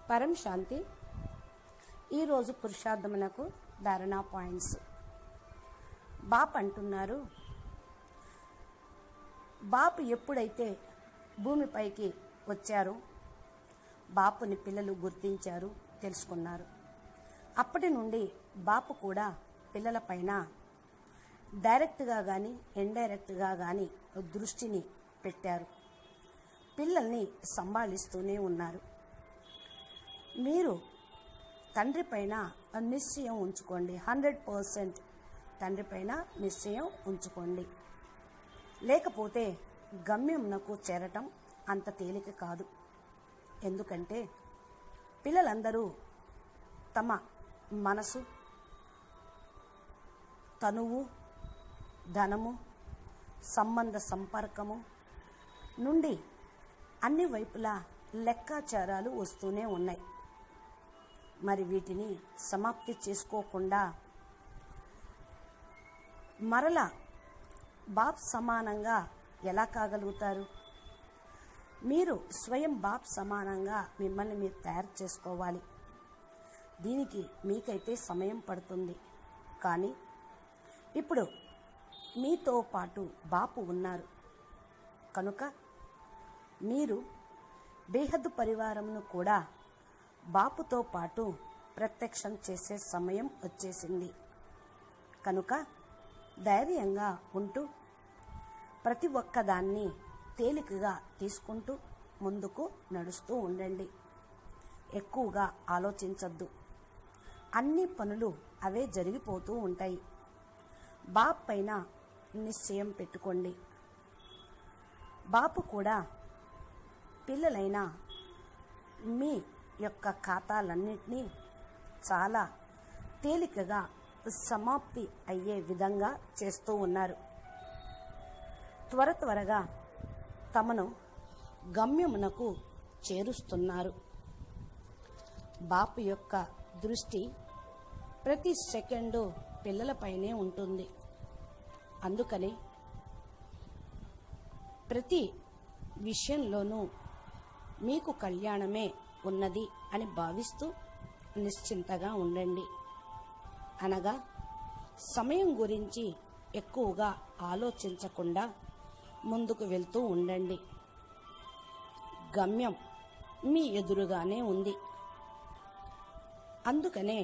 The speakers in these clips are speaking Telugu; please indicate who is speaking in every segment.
Speaker 1: పరం శాంతి ఈరోజు పురుషార్థమునకు ధారణా పాయింట్స్ బాప్ అంటున్నారు బాపు ఎప్పుడైతే భూమిపైకి వచ్చారో బాపుని పిల్లలు గుర్తించారు తెలుసుకున్నారు అప్పటి నుండి బాపు కూడా పిల్లలపైన డైరెక్ట్గా కానీ ఇండైరెక్ట్గా కానీ దృష్టిని పెట్టారు పిల్లల్ని సంభాళిస్తూనే ఉన్నారు మీరు తండ్రి పైన నిశ్చయం ఉంచుకోండి హండ్రెడ్ పర్సెంట్ తండ్రి పైన నిశ్చయం ఉంచుకోండి లేకపోతే గమ్యంనకు చేరటం అంత తేలిక కాదు ఎందుకంటే పిల్లలందరూ తమ మనసు తనువు ధనము సంబంధ సంపర్కము నుండి అన్ని వైపులా లెక్కాచారాలు వస్తూనే ఉన్నాయి మరి వీటిని సమాప్తి చేసుకోకుండా మరల బాప్ సమానంగా ఎలా కాగలుగుతారు మీరు స్వయం బాప్ సమానంగా మిమ్మల్ని మీరు తయారు చేసుకోవాలి దీనికి మీకైతే సమయం పడుతుంది కానీ ఇప్పుడు మీతో పాటు బాపు ఉన్నారు కనుక మీరు బేహద్దు పరివారంను కూడా బాపుతో పాటు ప్రత్యక్షం చేసే సమయం వచ్చేసింది కనుక ధైర్యంగా ఉంటూ ప్రతి ఒక్కదాన్ని తేలికగా తీసుకుంటూ ముందుకు నడుస్తూ ఉండండి ఎక్కువగా ఆలోచించద్దు అన్ని పనులు అవే జరిగిపోతూ ఉంటాయి బాప్ పైన నిశ్చయం పెట్టుకోండి బాపు కూడా పిల్లలైన మీ యొక్క ఖాతాలన్నింటినీ చాలా తేలికగా సమాప్తి అయ్యే విధంగా చేస్తూ ఉన్నారు త్వర త్వరగా తమను గమ్యమునకు చేరుస్తున్నారు బాపు యొక్క దృష్టి ప్రతి సెకండు పిల్లలపైనే ఉంటుంది అందుకని ప్రతి విషయంలోనూ మీకు కళ్యాణమే ఉన్నది అని భావిస్తూ నిశ్చింతగా ఉండండి అనగా సమయం గురించి ఎక్కువగా ఆలోచించకుండా ముందుకు వెళ్తూ ఉండండి గమ్యం మీ ఎదురుగానే ఉంది అందుకనే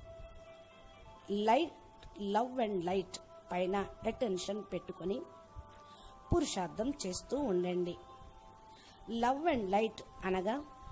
Speaker 1: లైట్ లవ్ అండ్ లైట్ పైన అటెన్షన్ పెట్టుకొని పురుషార్థం చేస్తూ ఉండండి లవ్ అండ్ లైట్ అనగా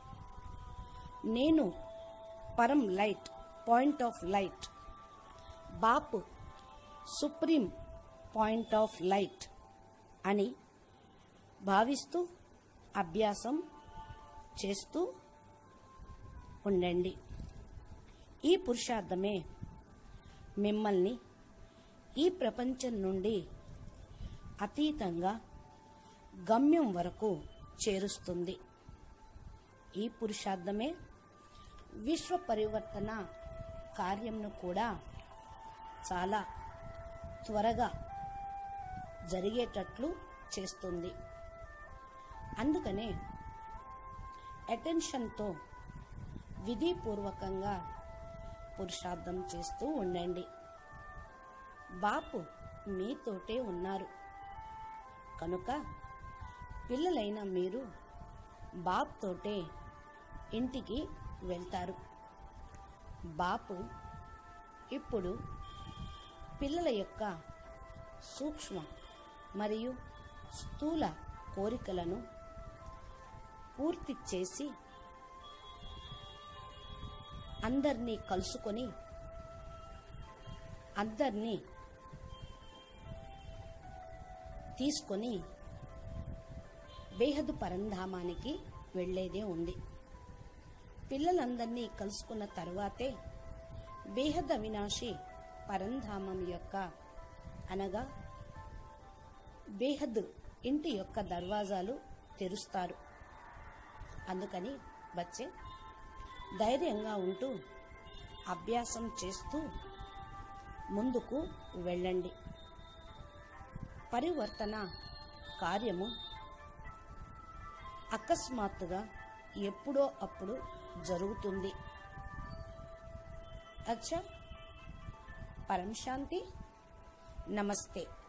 Speaker 1: నేను పరం light point of light Bapu supreme point of light అని భావిస్తూ అభ్యాసం చేస్తూ ఉండండి ఈ పురుషార్థమే మిమ్మల్ని ఈ ప్రపంచం నుండి అతీతంగా గమ్యం వరకు చేరుస్తుంది ఈ పురుషార్థమే విశ్వ పరివర్తన కార్యంను కూడా చాలా త్వరగా జరిగేటట్లు చేస్తుంది అందుకనే అటెన్షన్తో విధిపూర్వకంగా పురుషార్థం చేస్తూ ఉండండి బాపు మీతోటే ఉన్నారు కనుక పిల్లలైన మీరు బాప్ తోటే ఇంటికి వెళ్తారు బాపు ఇప్పుడు పిల్లల యొక్క సూక్ష్మ మరియు స్థూల కోరికలను పూర్తి చేసి అందరినీ కలుసుకొని అందరినీ తీసుకొని బేహదు పరంధామానికి వెళ్లేదే ఉంది పిల్లలందరినీ కలుసుకున్న తర్వాతే బేహద్ అవినాశి పరంధామం యొక్క అనగా బేహద్ ఇంటి యొక్క దర్వాజాలు తెరుస్తారు అందుకని వచ్చే ధైర్యంగా ఉంటూ అభ్యాసం చేస్తూ ముందుకు వెళ్ళండి పరివర్తన కార్యము అకస్మాత్తుగా ఎప్పుడో అప్పుడు జరుగుతుంది అచ్చా పరం శాంతి నమస్తే